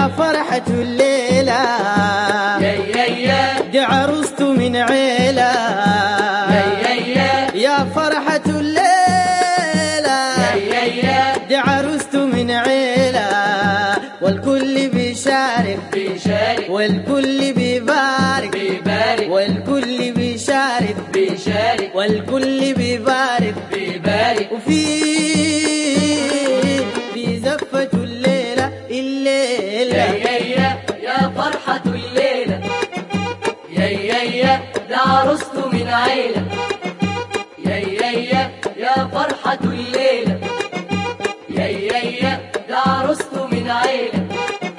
يا فرحة الليلة يا يا يا دي عروسته من عيلة يا يا يا يا فرحة الليلة يا يا يا دي عروسته من عيلة والكل بيشارك بيشارك والكل بيبارك بيبارك والكل بيشارك بيشارك والكل بيبارك بيبارك وفي في زفة الليلة يا الليلة يا يا يا فرحة الليلة يا يا يا ده عروسته من عيلة يا يا يا يا فرحة الليلة يا يا يا ده عروسته من عيلة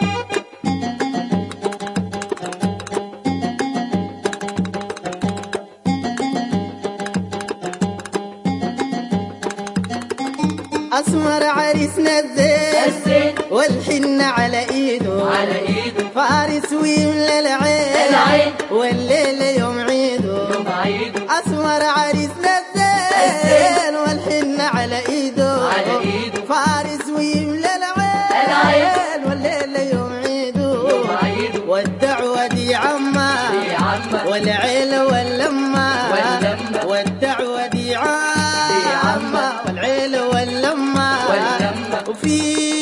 أسمر عريسنا الزين الزين والحنة على إيده على ايده فارس ويملى العين العين. والليلة يوم عيده يوم عيده أسمر عريسنا الزين والحنة على إيده على إيده. فارس ويملى العين العين. والليلة يوم عيده يوم عيده. والدعوة دي عمة دي عمة. والعيلة واللمة واللمة. والدعوة دي عمة عمة. والعيلة واللمة واللمة. وفي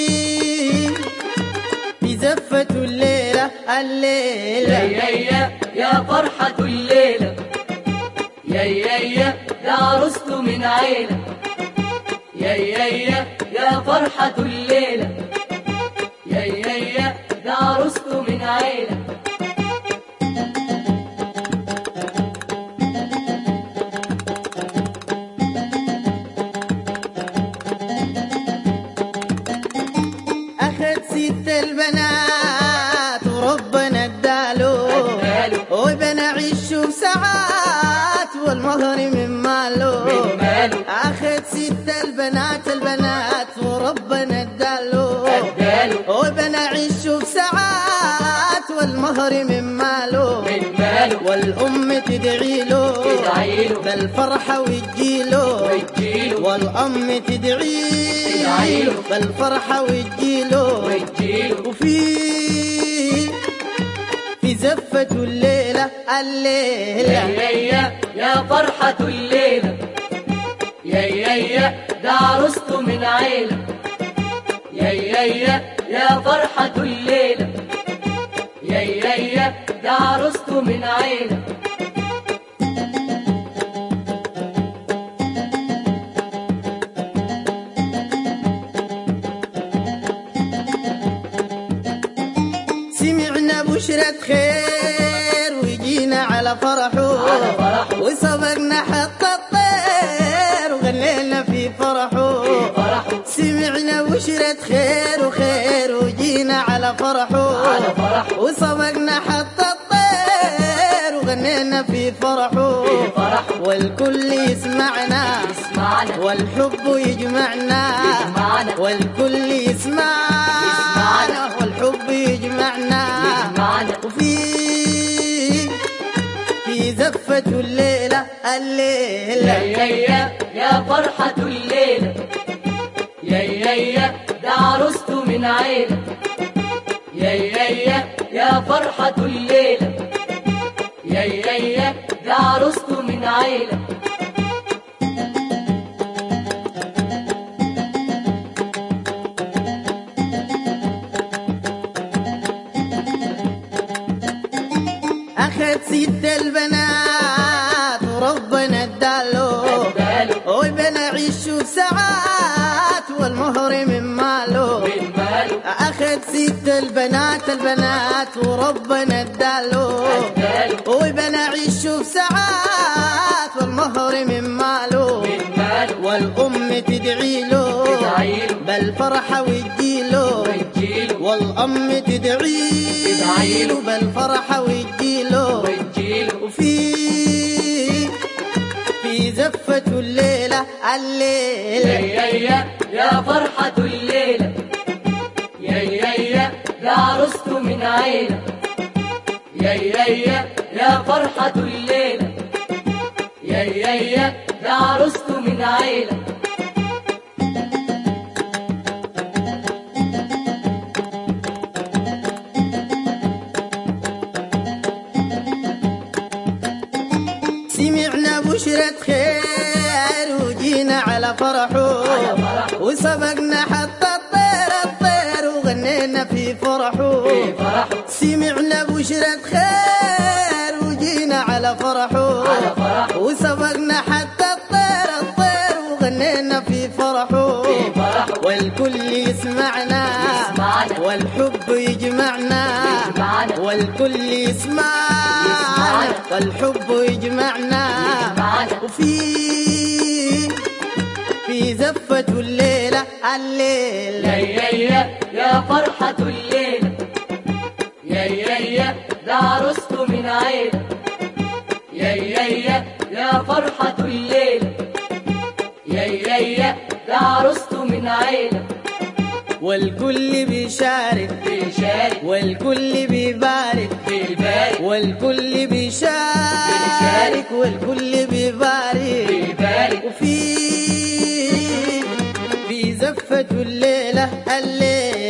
في زفة الليلة يا الليلة يا يا يا فرحة الليلة يا يا يا ده عروسته من عيلة يا يا يا يا فرحة الليلة يا يا يا ده عروسته من عيلة أخذ ست البنات وربنا اداله اداله. وبنى عيشه بساعات والمهر من ماله من ماله. أخذ ست البنات البنات وربنا اداله اداله. وبنى عيشه بساعات والمهر من ماله من ماله. والأم تدعي له تدعي له. بالفرحة وتجيله وتجيله. والأم تدعي تدعي له. بالفرحة وتجيله وتجيله وفي في زفة الليلة يا الليلة يا يا يا فرحة الليلة يا يا يا ده عروسته من عيلة يا يا يا يا فرحة الليلة يا يا يا ده عروسته من عيلة سمعنا بشرة خير وجينا على فرحه على فرحه. وسبقنا حتى الطير وغنينا في فرحه في فرحه. سمعنا بشرة خير وخير وجينا على فرحه على فرحه. وسبقنا حتى الطير وغنينا في فرحه في فرحه. والكل يسمعنا اسمعنا والحب يجمعنا يجمعنا. والكل يسمعنا يسمعنا. والحب يجمعنا يجمعنا. وفي في زفة الليلة يا الليلة يا يا يا فرحة الليلة يا يا يا ده عروسته من عيلة يا يا يا يا فرحة الليلة يا يا يا ده عروسته من عيلة أخذ ست البنات وربنا اداله اداله. وبنى عيشه بساعات والمهر من ماله من ماله أخذ ست البنات البنات وربنا اداله اداله. وبنى عيشه بساعات والمهر من ماله من ماله والأم تدعي له تدعي له. بالفرحة وتجيله وتجيله والأم تدعي تدعي له. بالفرحة وتجيله وتجيله وفي في زفة الليلة يا الليلة يا يا يا فرحة الليلة يا يا يا ده عروسته من عيلة يا يا يا يا فرحة الليلة يا يا يا ده عروسته من عيلة فرحه على فرحه. وسبقنا حتى الطير الطير وغنينا في فرحه في فرحه سمعنا بشرة خير وجينا على فرحه على فرحه. وسبقنا حتى الطير الطير وغنينا في فرحه في فرحه. والكل يسمعنا يسمعنا. والحب يجمعنا يجمعنا. والكل يسمعنا يسمعنا. والحب يجمعنا يجمعنا. وفي في زفة الليلة الليلة يا يا يا يا فرحة الليلة يا يا يا ده عروسته من عيلة يا يا يا يا فرحة الليلة يا يا يا ده عروسته من عيلة والكل بيشارك بيشارك والكل بيبارك بيبارك والكل بيشارك بيشارك. والكل بيبارك بيبارك وفي في زفة الليلة الليلة